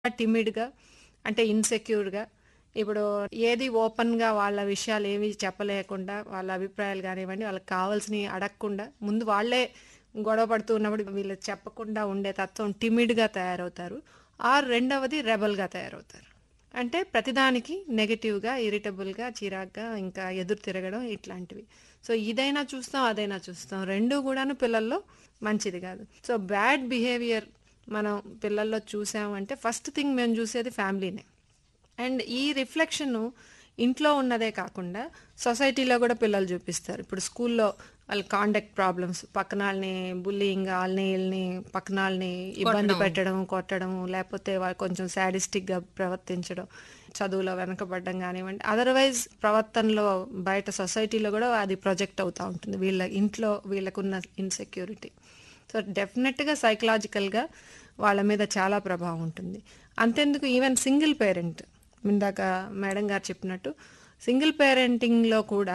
టిమిడ్గా అంటే ఇన్సెక్యూర్గా ఇప్పుడు ఏది ఓపెన్గా వాళ్ళ విషయాలు ఏవి చెప్పలేకుండా వాళ్ళ అభిప్రాయాలు కానివ్వండి వాళ్ళకి కావాల్సినవి అడగకుండా ముందు వాళ్ళే గొడవ పడుతూ ఉన్నప్పుడు వీళ్ళు చెప్పకుండా ఉండే తత్వం టిమిడ్గా తయారవుతారు ఆర్ రెండవది రెబల్గా తయారవుతారు అంటే ప్రతిదానికి నెగటివ్గా ఇరిటబుల్గా చిరాగ్గా ఇంకా ఎదురు తిరగడం ఇట్లాంటివి సో ఇదైనా చూస్తాం అదైనా చూస్తాం రెండు కూడాను పిల్లల్లో మంచిది కాదు సో బ్యాడ్ బిహేవియర్ మనం పిల్లల్లో చూసామంటే ఫస్ట్ థింగ్ మేము చూసేది ఫ్యామిలీనే అండ్ ఈ రిఫ్లెక్షన్ ఇంట్లో ఉన్నదే కాకుండా సొసైటీలో కూడా పిల్లలు చూపిస్తారు ఇప్పుడు స్కూల్లో వాళ్ళ కాండక్ట్ ప్రాబ్లమ్స్ పక్కన వాళ్ళని బుల్లింగ్ వాళ్ళని వీళ్ళని పక్కన వాళ్ళని ఇబ్బంది పెట్టడం కొట్టడం లేకపోతే వాళ్ళు కొంచెం సాడిస్టిక్గా ప్రవర్తించడం చదువులో వెనకబడడం కానివ్వండి అదర్వైజ్ ప్రవర్తనలో బయట సొసైటీలో కూడా అది ప్రొజెక్ట్ అవుతూ ఉంటుంది వీళ్ళ ఇంట్లో వీళ్ళకున్న ఇన్సెక్యూరిటీ సో డెఫినెట్గా సైకలాజికల్గా వాళ్ళ మీద చాలా ప్రభావం ఉంటుంది అంతెందుకు ఈవెన్ సింగిల్ పేరెంట్ ఇందాక మేడం గారు చెప్పినట్టు సింగిల్ పేరెంటింగ్లో కూడా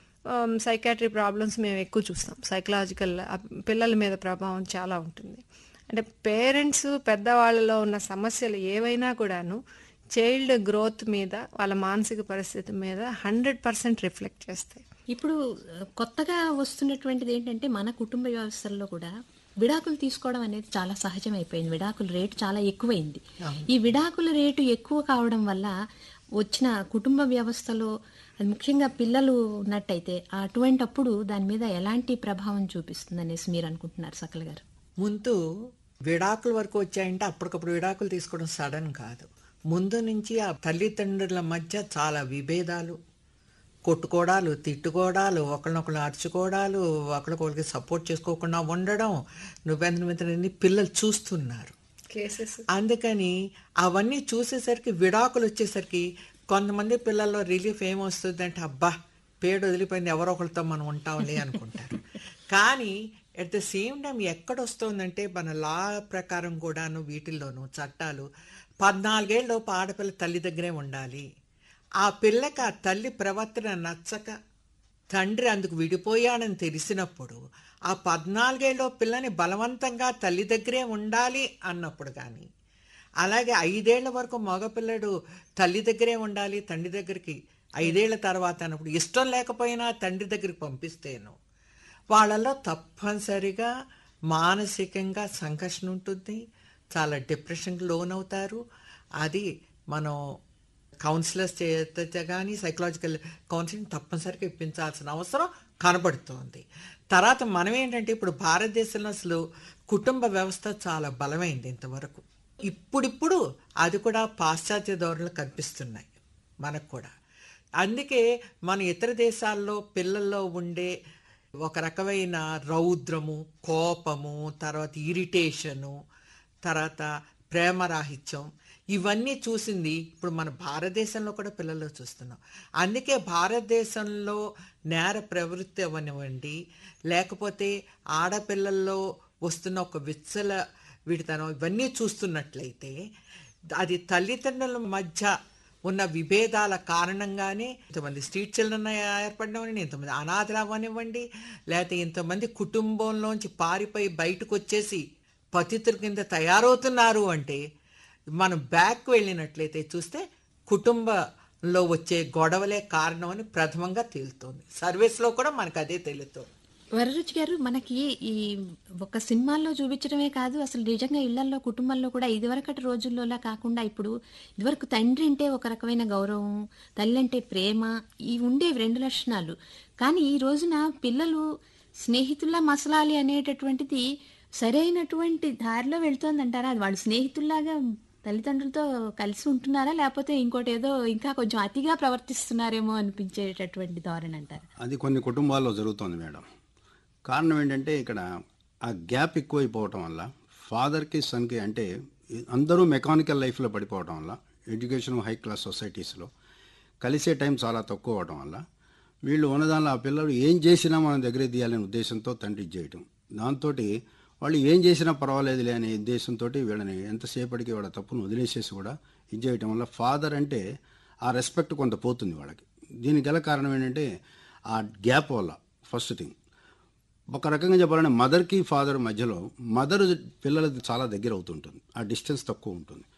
సైకాట్రీ ప్రాబ్లమ్స్ మేము ఎక్కువ చూస్తాం సైకలాజికల్ పిల్లల మీద ప్రభావం చాలా ఉంటుంది అంటే పేరెంట్స్ పెద్దవాళ్ళలో ఉన్న సమస్యలు ఏవైనా కూడాను చైల్డ్ గ్రోత్ మీద వాళ్ళ మానసిక పరిస్థితి మీద హండ్రెడ్ పర్సెంట్ రిఫ్లెక్ట్ చేస్తాయి ఇప్పుడు ఆ, కొత్తగా వస్తున్నటువంటిది ఏంటంటే మన కుటుంబ వ్యవస్థల్లో కూడా విడాకులు తీసుకోవడం అనేది చాలా సహజమైపోయింది విడాకుల రేటు చాలా ఎక్కువైంది ఈ విడాకుల రేటు ఎక్కువ కావడం వల్ల వచ్చిన కుటుంబ వ్యవస్థలో అది ముఖ్యంగా పిల్లలు ఉన్నట్టయితే అటువంటప్పుడు దాని మీద ఎలాంటి ప్రభావం చూపిస్తుంది అనేసి మీరు అనుకుంటున్నారు సకల గారు ముందు విడాకుల వరకు వచ్చాయంటే అప్పటికప్పుడు విడాకులు తీసుకోవడం సడన్ కాదు ముందు నుంచి ఆ తల్లిదండ్రుల మధ్య చాలా విభేదాలు కొట్టుకోవడాలు తిట్టుకోవడాలు ఒకరినొకరు అరుచుకోవడాలు ఒకరికొకరికి సపోర్ట్ చేసుకోకుండా ఉండడం నువ్వెంత పిల్లలు చూస్తున్నారు కేసెస్ అందుకని అవన్నీ చూసేసరికి విడాకులు వచ్చేసరికి కొంతమంది పిల్లల్లో రిలీఫ్ ఏమొస్తుందంటే అబ్బా పేడు వదిలిపోయింది ఎవరో ఒకరితో మనం ఉంటాంలే అనుకుంటారు కానీ ఎట్ ద సేమ్ టైం ఎక్కడ వస్తుందంటే మన లా ప్రకారం కూడాను వీటిల్లోనూ చట్టాలు పద్నాలుగేళ్ళలోపు ఆడపిల్ల తల్లి దగ్గరే ఉండాలి ఆ పిల్లకి ఆ తల్లి ప్రవర్తన నచ్చక తండ్రి అందుకు విడిపోయాడని తెలిసినప్పుడు ఆ పద్నాలుగేళ్ళలో పిల్లని బలవంతంగా తల్లి దగ్గరే ఉండాలి అన్నప్పుడు కానీ అలాగే ఐదేళ్ల వరకు మగపిల్లడు తల్లి దగ్గరే ఉండాలి తండ్రి దగ్గరికి ఐదేళ్ల తర్వాత అన్నప్పుడు ఇష్టం లేకపోయినా తండ్రి దగ్గరికి పంపిస్తేను వాళ్ళలో తప్పనిసరిగా మానసికంగా సంఘర్షణ ఉంటుంది చాలా డిప్రెషన్కి లోనవుతారు అది మనం కౌన్సిలర్స్ చేత కానీ సైకలాజికల్ కౌన్సిలింగ్ తప్పనిసరిగా ఇప్పించాల్సిన అవసరం కనబడుతోంది తర్వాత మనం ఏంటంటే ఇప్పుడు భారతదేశంలో అసలు కుటుంబ వ్యవస్థ చాలా బలమైంది ఇంతవరకు ఇప్పుడిప్పుడు అది కూడా పాశ్చాత్య ధోరణులు కనిపిస్తున్నాయి మనకు కూడా అందుకే మన ఇతర దేశాల్లో పిల్లల్లో ఉండే ఒక రకమైన రౌద్రము కోపము తర్వాత ఇరిటేషను తర్వాత ప్రేమరాహిత్యం ఇవన్నీ చూసింది ఇప్పుడు మన భారతదేశంలో కూడా పిల్లల్లో చూస్తున్నాం అందుకే భారతదేశంలో నేర ప్రవృత్తి అవనివ్వండి లేకపోతే ఆడపిల్లల్లో వస్తున్న ఒక విచ్చల విడితనం ఇవన్నీ చూస్తున్నట్లయితే అది తల్లిదండ్రుల మధ్య ఉన్న విభేదాల కారణంగానే ఇంతమంది స్ట్రీట్ చిల్డ్రన్ ఏర్పడడం ఇంతమంది అనాథలు అవ్వనివ్వండి లేకపోతే ఇంతమంది కుటుంబంలోంచి పారిపోయి బయటకు వచ్చేసి పతితుల కింద తయారవుతున్నారు అంటే మనం బ్యాక్ వెళ్ళినట్లయితే చూస్తే కుటుంబంలో వచ్చే గొడవలే కారణం అని ప్రథమంగా తేలుతోంది సర్వీస్లో కూడా మనకు అదే తెలుస్తుంది వరరుచి గారు మనకి ఈ ఒక సినిమాల్లో చూపించడమే కాదు అసలు నిజంగా ఇళ్లలో కుటుంబంలో కూడా ఇదివరకటి రోజుల్లోలా కాకుండా ఇప్పుడు ఇదివరకు తండ్రి అంటే ఒక రకమైన గౌరవం తల్లి అంటే ప్రేమ ఇవి ఉండేవి రెండు లక్షణాలు కానీ ఈ రోజున పిల్లలు స్నేహితుల్లా మసలాలి అనేటటువంటిది సరైనటువంటి దారిలో వెళ్తోందంటారా అది వాళ్ళు స్నేహితుల్లాగా తల్లిదండ్రులతో కలిసి ఉంటున్నారా లేకపోతే ఇంకోటి ఏదో ఇంకా కొంచెం అతిగా ప్రవర్తిస్తున్నారేమో అనిపించేటటువంటి ధోరణి అంటారు అది కొన్ని కుటుంబాల్లో జరుగుతోంది మేడం కారణం ఏంటంటే ఇక్కడ ఆ గ్యాప్ ఎక్కువైపోవటం వల్ల ఫాదర్కి సన్కి అంటే అందరూ మెకానికల్ లైఫ్లో పడిపోవటం వల్ల ఎడ్యుకేషన్ హై క్లాస్ సొసైటీస్లో కలిసే టైం చాలా తక్కువ అవడం వల్ల వీళ్ళు ఉన్నదానిలో ఆ పిల్లలు ఏం చేసినా మనం దగ్గరే తీయాలనే ఉద్దేశంతో తండ్రి చేయటం దాంతో వాళ్ళు ఏం చేసినా పర్వాలేదులే అనే ఉద్దేశంతో వీళ్ళని ఎంతసేపటికి వాళ్ళ తప్పును వదిలేసేసి కూడా ఇది చేయటం వల్ల ఫాదర్ అంటే ఆ రెస్పెక్ట్ కొంత పోతుంది వాళ్ళకి దీనికి గల కారణం ఏంటంటే ఆ గ్యాప్ వల్ల ఫస్ట్ థింగ్ ఒక రకంగా చెప్పాలంటే మదర్కి ఫాదర్ మధ్యలో మదర్ పిల్లలకి చాలా దగ్గర అవుతుంటుంది ఆ డిస్టెన్స్ తక్కువ ఉంటుంది